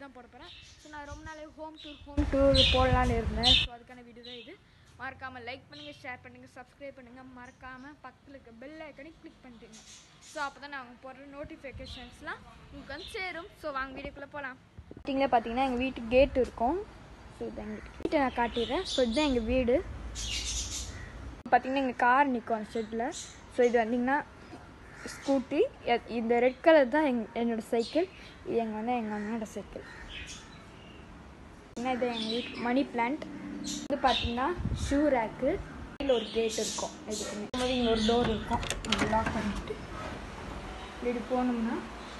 தான் போட போகிறேன் ஸோ நான் ரொம்ப நாளே ஹோம் டூர் ஹோம் டூர் போடலான்னு இருந்தேன் ஸோ அதுக்கான வீடியோ தான் இது மறக்காமல் லைக் பண்ணுங்கள் ஷேர் பண்ணுங்கள் சப்ஸ்கிரைப் பண்ணுங்கள் மறக்காமல் பக்கத்தில் இருக்க பெல் ஐக்கனை கிளிக் பண்ணிட்டுங்க ஸோ அப்போ தான் நாங்கள் போடுற நோட்டிஃபிகேஷன்ஸ்லாம் உங்களுக்கு வந்து சேரும் ஸோ வாங்க வீடியோக்குள்ளே போகலாம் ஸ்டார்டிங்கில் பார்த்தீங்கன்னா எங்கள் வீட்டு கேட் இருக்கும் ஸோ இதான் எங்கள் வீட்டை நான் காட்டிடுறேன் ஸோ இதுதான் எங்கள் வீடு பார்த்தீங்கன்னா எங்கள் கார் நிற்கும் அந்த ஷெட்டில் ஸோ இது வந்தீங்கன்னா ஸ்கூட்டி இந்த ரெட் கலர் தான் எங் என்னோடய சைக்கிள் இது எங்கள் வந்து எங்கள் அண்ணனோட சைக்கிள் என்ன இது எங்கள் வீட்டு மணி பிளான்ட் இது பார்த்தீங்கன்னா ஷூ ரேக்கு கீழே ஒரு கேட் இருக்கும் இதுக்குமே போது இங்கே ஒரு டோர் இருக்கும் இது லாக் பண்ணிட்டு இப்படி போனோம்னா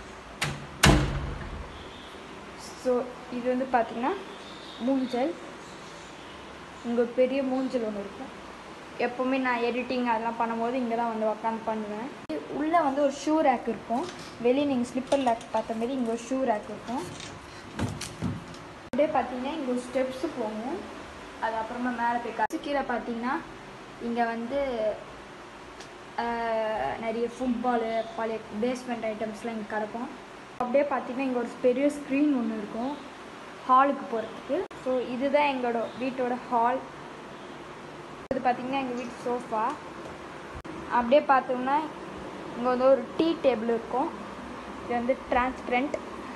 ஸோ இது வந்து பார்த்தீங்கன்னா மூஞ்சல் இங்கே ஒரு பெரிய மூஞ்சல் ஒன்று இருக்கும் எப்போவுமே நான் எடிட்டிங் அதெல்லாம் பண்ணும்போது இங்கே தான் வந்து உக்காந்து பண்ணுவேன் உள்ளே வந்து ஒரு ஷூ ரேக் இருக்கும் வெளியே நீங்கள் ஸ்லிப்பர் ரேக் பார்த்த மாதிரி இங்கே ஒரு ஷூ ரேக் இருக்கும் அப்படியே பார்த்தீங்கன்னா இங்கே ஒரு ஸ்டெப்ஸு போகும் அது அப்புறமா மேலே போய் காசு கீழே பார்த்தீங்கன்னா இங்கே வந்து ஆஹ், நிறைய ஃபுட்பாலு பழைய பேஸ்மெண்ட் ஐட்டம்ஸ்லாம் இங்கே கிடக்கும் அப்படியே பார்த்தீங்கன்னா இங்கே ஒரு பெரிய ஸ்க்ரீன் ஒன்று இருக்கும் ஹாலுக்கு போகிறதுக்கு ஸோ இதுதான் எங்களோட வீட்டோட ஹால் இது பார்த்தீங்கன்னா எங்கள் வீட்டு சோஃபா அப்படியே பார்த்தோம்னா இங்கே வந்து ஒரு டீ டேபிள் இருக்கும் இது வந்து டிரான்ஸ்பரண்ட்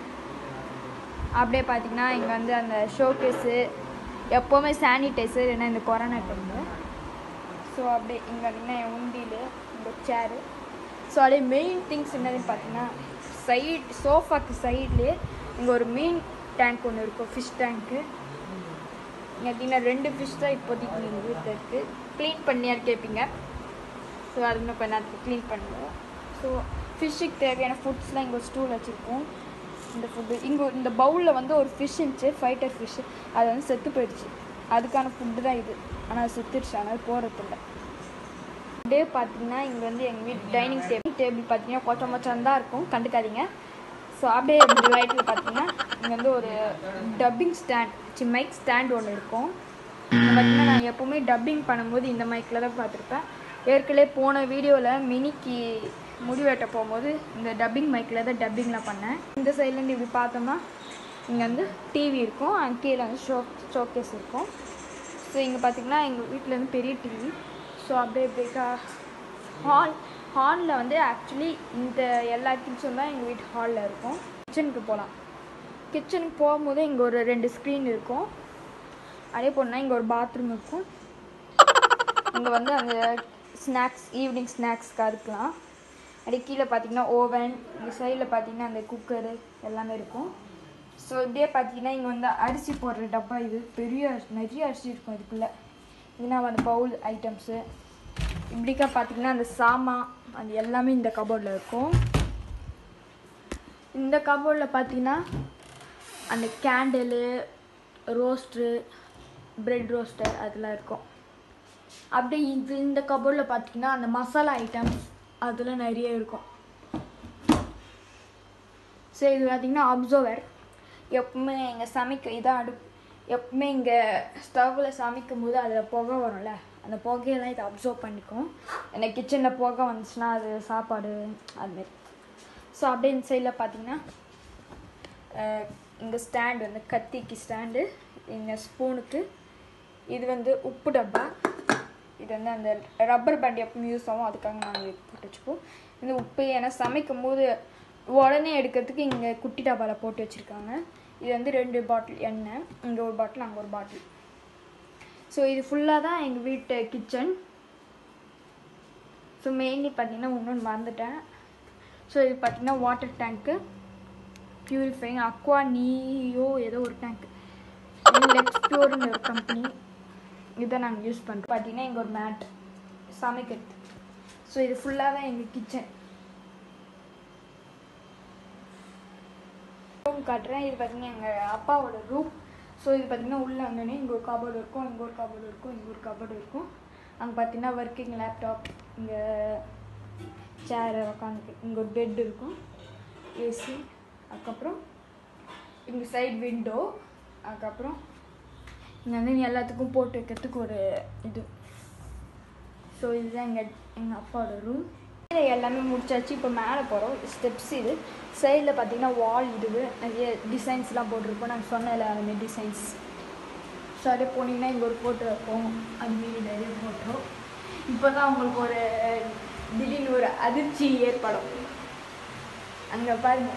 அப்படியே பார்த்தீங்கன்னா இங்கே வந்து அந்த ஷோகேஸு எப்போவுமே சானிடைசர் ஏன்னா இந்த கொரோனா டைமில் ஸோ அப்படியே இங்கே பார்த்தீங்கன்னா என் உண்டியில் இந்த சேரு ஸோ அப்படியே மெயின் திங்ஸ் என்னதுன்னு பார்த்தீங்கன்னா சைட் சோஃபாக்கு சைட்லேயே இங்கே ஒரு மீன் டேங்க் ஒன்று இருக்கும் ஃபிஷ் டேங்க்கு இங்கே பார்த்தீங்கன்னா ரெண்டு ஃபிஷ் தான் இப்போதைக்கு எங்கள் வீட்டில் இருக்குது க்ளீன் பண்ணியான்னு கேட்பீங்க ஸோ அது இன்னும் கொஞ்ச நேரத்துக்கு க்ளீன் பண்ணுவோம் ஸோ ஃபிஷ்ஷுக்கு தேவையான ஃபுட்ஸ்லாம் இங்கே ஒரு ஸ்டூல் வச்சுருக்கோம் இந்த ஃபுட்டு இங்கே இந்த பவுலில் வந்து ஒரு ஃபிஷ் இருந்துச்சு ஃபைட்டர் ஃபிஷ் அது வந்து செத்து போயிடுச்சு அதுக்கான ஃபுட்டு தான் இது ஆனால் அது செத்துடுச்சு அதனால் போகிறதில்ல அப்படியே பார்த்தீங்கன்னா இங்கே வந்து எங்கள் வீட்டு டைனிங் டேபிள் டேபிள் பார்த்தீங்கன்னா கொச்ச மச்சான் தான் இருக்கும் கண்டுக்காதீங்க ஸோ அப்படியே இந்த லைட்டில் பார்த்தீங்கன்னா இங்கே வந்து ஒரு டப்பிங் ஸ்டாண்ட் சி மைக் ஸ்டாண்ட் ஒன்று இருக்கும் இங்க பார்த்தீங்கன்னா நான் எப்போவுமே டப்பிங் பண்ணும்போது இந்த மைக்கில் தான் பார்த்துருப்பேன் ஏற்கனவே போன வீடியோவில் மினிக்கு முடி வெட்ட போகும்போது இந்த டப்பிங் மைக்கில் தான் டப்பிங்லாம் பண்ணேன் இந்த சைட்லேருந்து இப்படி பார்த்தோம்னா இங்கே வந்து டிவி இருக்கும் அங்க கீழே வந்து ஷோ ஷோகேஸ் இருக்கும் ஸோ இங்கே பார்த்தீங்கன்னா எங்கள் வீட்டில் வந்து பெரிய டிவி ஸோ அப்படியே இப்படி ஹால் ஹாலில் வந்து ஆக்சுவலி இந்த எல்லா திங்ஸும் தான் எங்கள் வீட்டு ஹாலில் இருக்கும் கிச்சனுக்கு போகலாம் கிச்சனுக்கு போகும்போது இங்கே ஒரு ரெண்டு ஸ்க்ரீன் இருக்கும் அதே போனால் இங்கே ஒரு பாத்ரூம் இருக்கும் இங்கே வந்து அந்த ஸ்நாக்ஸ் ஈவினிங் ஸ்நாக்ஸ்க்கு அதுக்கலாம் அப்படியே கீழே பார்த்தீங்கன்னா ஓவன் இந்த சைடில் பார்த்தீங்கன்னா அந்த குக்கரு எல்லாமே இருக்கும் ஸோ இப்படியே பார்த்தீங்கன்னா இங்கே வந்து அரிசி போடுற டப்பா இது பெரிய அரிசி நிறைய அரிசி இருக்கும் இதுக்குள்ளே இதுனா அந்த பவுல் ஐட்டம்ஸு இப்படிக்கா பார்த்தீங்கன்னா அந்த சாமான் அது எல்லாமே இந்த கபோர்டில் இருக்கும் இந்த கபோர்டில் பார்த்தீங்கன்னா அந்த கேண்டிலு ரோஸ்ட்ரு பிரெட் ரோஸ்டர் அதெல்லாம் இருக்கும் அப்படியே இது இந்த கபோர்டில் பார்த்தீங்கன்னா அந்த மசாலா ஐட்டம்ஸ் அதெல்லாம் நிறைய இருக்கும் ஸோ இது பார்த்தீங்கன்னா அப்சர்வர் எப்பவுமே இங்கே சமைக்க இதான் அடுப்பு எப்பவுமே இங்கே ஸ்டவ்வில் சமைக்கும் போது அதில் புகை வரும்ல அந்த புகையெல்லாம் இதை அப்சர்வ் பண்ணிக்கும் எனக்கு கிச்சனில் புகை வந்துச்சுன்னா அது சாப்பாடு அதுமாரி ஸோ அப்படியே இந்த சைடில் பார்த்தீங்கன்னா இங்கே ஸ்டாண்ட் வந்து கத்திக்கு ஸ்டாண்டு இங்கே ஸ்பூனுக்கு இது வந்து உப்பு டப்பா இது வந்து அந்த ரப்பர் பேண்ட் எப்பவும் யூஸ் ஆகும் அதுக்காக நாங்கள் போட்டு வச்சுப்போம் இந்த உப்பு ஏன்னா சமைக்கும் போது உடனே எடுக்கிறதுக்கு இங்கே குட்டி டப்பாவில் போட்டு வச்சுருக்காங்க இது வந்து ரெண்டு பாட்டில் எண்ணெய் இங்கே ஒரு பாட்டில் அங்கே ஒரு பாட்டில் ஸோ இது ஃபுல்லாக தான் எங்கள் வீட்டு கிச்சன் ஸோ மெயின்லி பார்த்தீங்கன்னா இன்னொன்று மறந்துட்டேன் ஸோ இது பார்த்தீங்கன்னா வாட்டர் டேங்க்கு பியூரிஃபைங் அக்வா நீயோ ஏதோ ஒரு டேங்க் லெக்ஸ்பியூர்னு ஒரு கம்பெனி இதை நாங்கள் யூஸ் பண்ணுறோம் பார்த்தீங்கன்னா இங்கே ஒரு மேட் சமைக்கிறது ஸோ இது ஃபுல்லாக தான் எங்கள் கிச்சன் ரூம் காட்டுறேன் இது பார்த்தீங்கன்னா எங்கள் அப்பாவோட ரூம் ஸோ இது பார்த்தீங்கன்னா உள்ளே வந்தோடனே இங்கே ஒரு கபோர்டு இருக்கும் இங்கே ஒரு கபோர்டு இருக்கும் இங்கே ஒரு கபோர்டு இருக்கும் அங்கே பார்த்தீங்கன்னா ஒர்க்கிங் லேப்டாப் இங்கே சேரு உக்காந்து இங்கே ஒரு பெட் இருக்கும் ஏசி அதுக்கப்புறம் இங்கே சைடு விண்டோ அதுக்கப்புறம் இங்கே வந்து எல்லாத்துக்கும் போட்டு வைக்கிறதுக்கு ஒரு இது ஸோ இதுதான் எங்கள் எங்கள் அப்பாவோட ரூம் இது எல்லாமே முடிச்சாச்சு இப்போ மேலே போகிறோம் ஸ்டெப்ஸ் இது சைடில் பார்த்தீங்கன்னா வால் இது நிறைய டிசைன்ஸ்லாம் போட்டிருப்போம் நான் சொன்னேன்ல அந்த டிசைன்ஸ் ஸோ அப்படியே போனீங்கன்னா இங்கே ஒரு ஃபோட்டோ இருக்கும் அது மீறி நிறைய ஃபோட்டோ இப்போ தான் உங்களுக்கு ஒரு திடீர்னு ஒரு அதிர்ச்சி ஏற்படும் அங்கே பாருங்க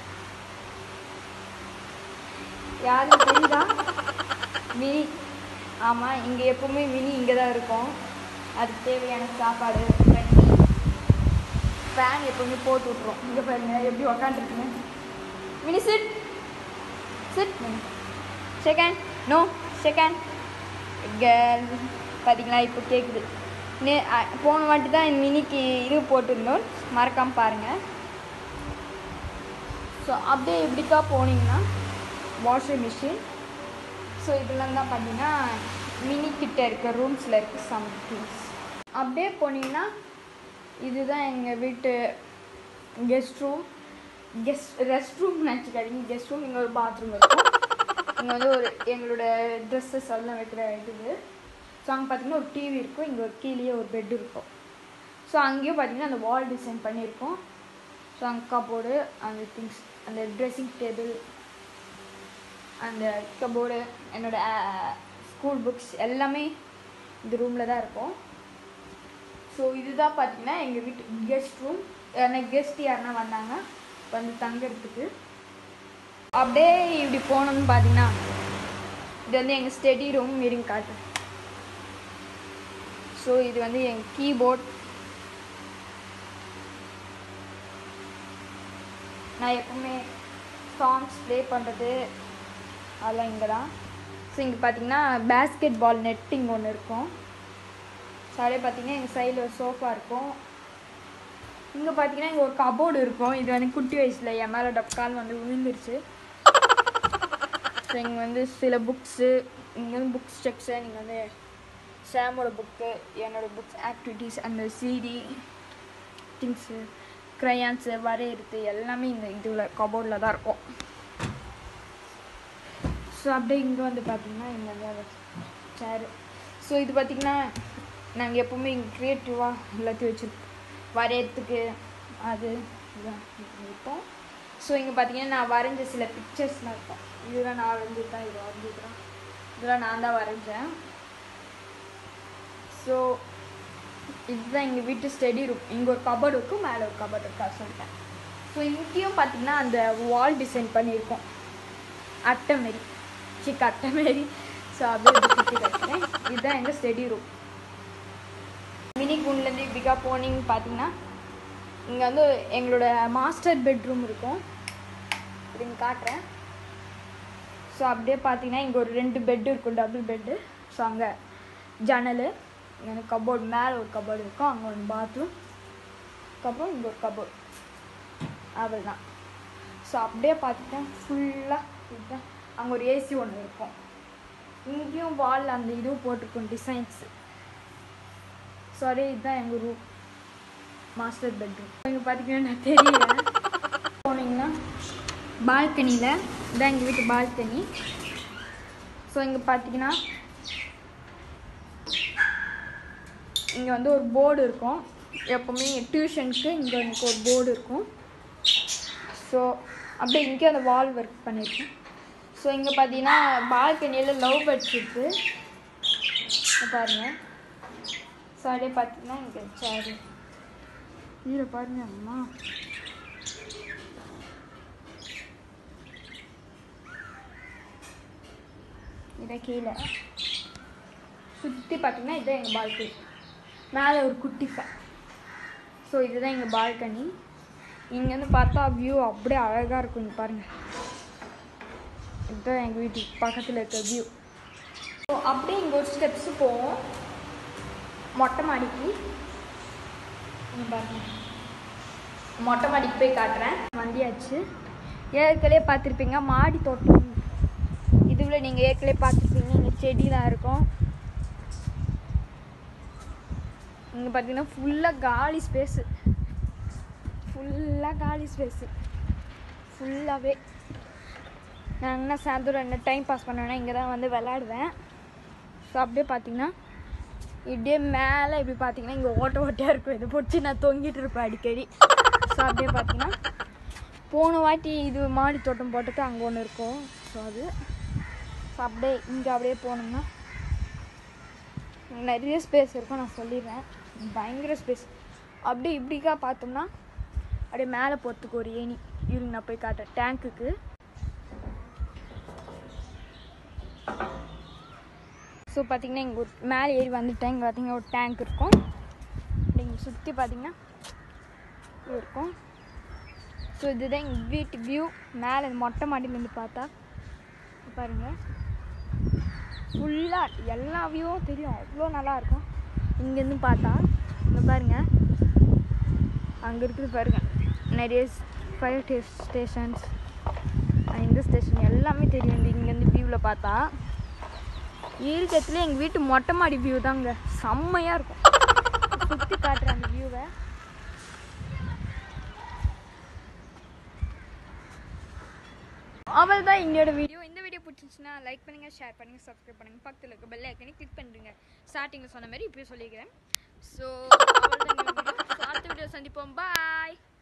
யாரும் தெரியுதா மினி ஆமாம் இங்கே எப்பவுமே மினி இங்கே தான் இருக்கும் அதுக்கு தேவையான சாப்பாடு தண்ணி ஃபேன் எப்பவுமே போட்டு விட்ருவோம் இங்கே பாருங்க எப்படி உக்காந்துருக்குன்னு mini sit sit second no second girl பார்த்தீங்களா இப்போ கேட்குது நே அ- போன வாட்டி தான் என் மினிக்கு இது போட்டிருந்தோம் மறக்காமல் பாருங்கள் ஸோ அப்படியே எப்படிக்கா போனீங்கன்னா வாஷிங் மிஷின் ஸோ இதெல்லாம் தான் பார்த்தீங்கன்னா மினி கிட்ட இருக்க ரூம்ஸில் இருக்க சம் திங்ஸ் அப்படியே போனீங்கன்னா இதுதான் எங்கள் வீட்டு guest room guest rest room நினச்சிக்காதீங்க கெஸ்ட் ரூம் இங்கே ஒரு பாத்ரூம் இருக்கும் இங்கே வந்து ஒரு எங்களோட ட்ரெஸ்ஸஸ் எல்லாம் வைக்கிற இது ஸோ அங்கே பார்த்தீங்கன்னா ஒரு டிவி இருக்கும் இங்கே ஒரு கீழேயே ஒரு பெட் இருக்கும் ஸோ அங்கேயும் பார்த்தீங்கன்னா அந்த வால் டிசைன் பண்ணியிருக்கோம் ஸோ அங்கே கபோர்டு அந்த திங்ஸ் அந்த ட்ரெஸ்ஸிங் டேபிள் அந்த கபோர்டு என்னோட ஸ்கூல் புக்ஸ் எல்லாமே இந்த ரூமில் தான் இருக்கும் ஸோ இதுதான் பார்த்தீங்கன்னா எங்கள் வீட்டு கெஸ்ட் ரூம் எனக்கு கெஸ்ட் யாருன்னா வந்தாங்க வந்து தங்கறதுக்கு அப்படியே இப்படி போனோம்னு பார்த்தீங்கன்னா இது வந்து எங்கள் ஸ்டடி ரூம் மீறிங் காட்டு ஸோ இது வந்து என் கீபோர்ட் நான் எப்பவுமே சாங்ஸ் ப்ளே பண்ணுறது அதெல்லாம் இங்கே தான் ஸோ இங்கே பார்த்தீங்கன்னா பேஸ்கெட் பால் நெட்டிங் ஒன்று இருக்கும் ஸோ அப்படியே பார்த்தீங்கன்னா எங்கள் சைடில் ஒரு சோஃபா இருக்கும் இங்கே பார்த்தீங்கன்னா இங்கே ஒரு கபோர்டு இருக்கும் இது வந்து குட்டி வயசில் என் மேலே டப்கால் வந்து விழுந்துருச்சு ஸோ இங்கே வந்து சில புக்ஸு இங்கே வந்து புக்ஸ் செக்ஷன் இங்கே வந்து சாமோட புக்கு என்னோட புக்ஸ் ஆக்டிவிட்டீஸ் அந்த சிடி திங்ஸு க்ரையான்ஸு வரையிறது எல்லாமே இந்த இதில் கபோர்டில் தான் இருக்கும் ஸோ அப்படியே இங்கே வந்து பார்த்தீங்கன்னா இங்கே வந்து சேரு ஸோ இது பார்த்திங்கன்னா நாங்கள் எப்போவுமே இங்கே க்ரியேட்டிவாக எல்லாத்தையும் வச்சுருப்போம் வரையறதுக்கு அது இதுதான் இருப்போம் ஸோ இங்கே பார்த்தீங்கன்னா நான் வரைஞ்ச சில பிக்சர்ஸ்லாம் இருக்கும் இதெல்லாம் நான் வரைஞ்சது தான் இது வரைஞ்சிக்கிறேன் இதெல்லாம் நான் தான் வரைஞ்சேன் ஸோ இதுதான் எங்கள் வீட்டு ஸ்டடி ரூம் இங்கே ஒரு கபோர்டு இருக்கும் மேலே ஒரு கபோர்டு இருக்கா சொல்லிட்டேன் ஸோ இங்கேயும் பார்த்தீங்கன்னா அந்த வால் டிசைன் பண்ணியிருக்கோம் அட்டை மாரி சிக்க அட்டை மாரி ஸோ அப்படியே இப்படி சுற்றி கட்டுறேன் இதுதான் எங்கள் ஸ்டடி ரூம் மினி குண்ட்லேருந்து இப்படிக்கா போனீங்கன்னு பார்த்தீங்கன்னா இங்கே வந்து எங்களோட மாஸ்டர் பெட்ரூம் இருக்கும் இப்படின்னு காட்டுறேன் ஸோ அப்படியே பார்த்தீங்கன்னா இங்கே ஒரு ரெண்டு பெட் இருக்கும் டபுள் பெட்டு ஸோ அங்கே ஜன்னல் இங்கே வந்து கபோர்டு மேலே ஒரு கபோர்டு இருக்கும் அங்கே ஒரு பாத்ரூம் அதுக்கப்புறம் இங்கே ஒரு கபோர்டு அவ்வளோதான் ஸோ அப்படியே பார்த்துட்டா ஃபுல்லாக இதுதான் அங்கே ஒரு ஏசி ஒன்று இருக்கும் இங்கேயும் வால் அந்த இதுவும் போட்டிருக்கும் டிசைன்ஸு சாரி இதுதான் எங்கள் ரூம் மாஸ்டர் பெட்ரூம் இங்கே பார்த்தீங்கன்னா நான் தெரியல போனீங்கன்னா பால்கனியில் இதான் எங்கள் வீட்டு பால்கனி ஸோ இங்கே பார்த்தீங்கன்னா இங்கே வந்து ஒரு போர்டு இருக்கும் எப்போவுமே டியூஷனுக்கு இங்கே எனக்கு ஒரு போர்டு இருக்கும் ஸோ அப்படியே இங்கே அந்த வால் ஒர்க் பண்ணியிருக்கேன் ஸோ இங்கே பார்த்தீங்கன்னா பால்கனியில் லவ் பேர்ட்ஸ் இருக்குது இங்க பாருங்க ஸோ அப்படியே பார்த்தீங்கன்னா இங்கே சேரு இதில் பாருங்க அம்மா இதை கீழே சுற்றி பார்த்தீங்கன்னா இதுதான் எங்கள் பால்கனி மேலே ஒரு குட்டி ஃபேன் ஸோ இதுதான் எங்கள் பால்கனி இங்கேருந்து பார்த்தா வியூ அப்படியே அழகாக இருக்கும் இங்கே பாருங்கள் இதுதான் எங்கள் வீட்டுக்கு பக்கத்தில் இருக்க வியூ ஸோ அப்படியே இங்கே ஒரு ஸ்டெப்ஸு போவோம் மொட்டை மாடிக்கு இங்க பாருங்க மொட்டை மாடிக்கு போய் காட்டுறேன் வந்தியாச்சு ஏற்கனவே பார்த்துருப்பீங்க மாடி தோட்டம் இதுவில் நீங்கள் ஏற்கனவே பார்த்துருப்பீங்க இங்கே செடிலாம் இருக்கும் இங்கே பார்த்தீங்கன்னா ஃபுல்லாக காலி ஸ்பேஸு ஃபுல்லாக காலி ஸ்பேஸு ஃபுல்லாகவே நான் என்ன சாயந்தரம் என்ன டைம் பாஸ் பண்ணுவேன்னா இங்கே தான் வந்து விளாடுவேன் ஸோ அப்படியே பார்த்தீங்கன்னா இப்படியே மேலே இப்படி பார்த்தீங்கன்னா இங்கே ஓட்ட ஓட்டையாக இருக்கும் இதை பிடிச்சி நான் தொங்கிட்டு இருப்பேன் அடிக்கடி ஸோ அப்படியே பார்த்தீங்கன்னா போன வாட்டி இது மாடி தோட்டம் போட்டது அங்கே ஒன்று இருக்கும் ஸோ அது ஸோ அப்படியே இங்கே அப்படியே போனோம்னா நிறைய ஸ்பேஸ் இருக்கும் நான் சொல்லிடுறேன் பயங்கர ஸ்பேஸ் அப்படியே இப்படிக்கா பார்த்தோம்னா அப்படியே மேலே போகிறதுக்கு ஒரு ஏணி இருங்க நான் போய் காட்டுறேன் டேங்க்குக்கு ஸோ பார்த்தீங்கன்னா இங்கே ஒரு மேலே ஏறி வந்துட்டேன் இங்கே பார்த்தீங்கன்னா ஒரு டேங்க் இருக்கும் இங்கே சுற்றி பார்த்தீங்கன்னா இது இருக்கும் ஸோ இதுதான் எங்கள் வீட்டு வியூ மேலே இந்த மொட்டை மாடியிலேருந்து பார்த்தா பாருங்கள் ஃபுல்லாக எல்லா வியூவும் தெரியும் அவ்வளோ நல்லா இருக்கும் இங்கேருந்து பார்த்தா இங்கே பாருங்க அங்கே இருக்குது பாருங்க நிறைய ஃபயர் ஸ்டேஷன்ஸ் இந்த ஸ்டேஷன் எல்லாமே தெரியும் இந்த இங்கேருந்து வியூவில் பார்த்தா இருக்கிறதுல எங்கள் வீட்டு மொட்டை மாடி வியூ தாங்க செம்மையாக இருக்கும் சுற்றி காட்டுறேன் அந்த வியூவை அவள் தான் எங்களோட வீடியோ இந்த வீடியோ பிடிச்சிருந்துச்சுன்னா லைக் பண்ணுங்க ஷேர் பண்ணுங்க சப்ஸ்கிரைப் பண்ணுங்க பக்கத்தில் இருக்க பெல் ஐக்கனே கிளிக் பண்ணிடுங்க ஸ்டார்டிங்கில் சொன்ன மாதிரி இப்போயும் சொல்லிக்கிறேன் ஸோ அடுத்த வீடியோ சந்திப்போம் பாய்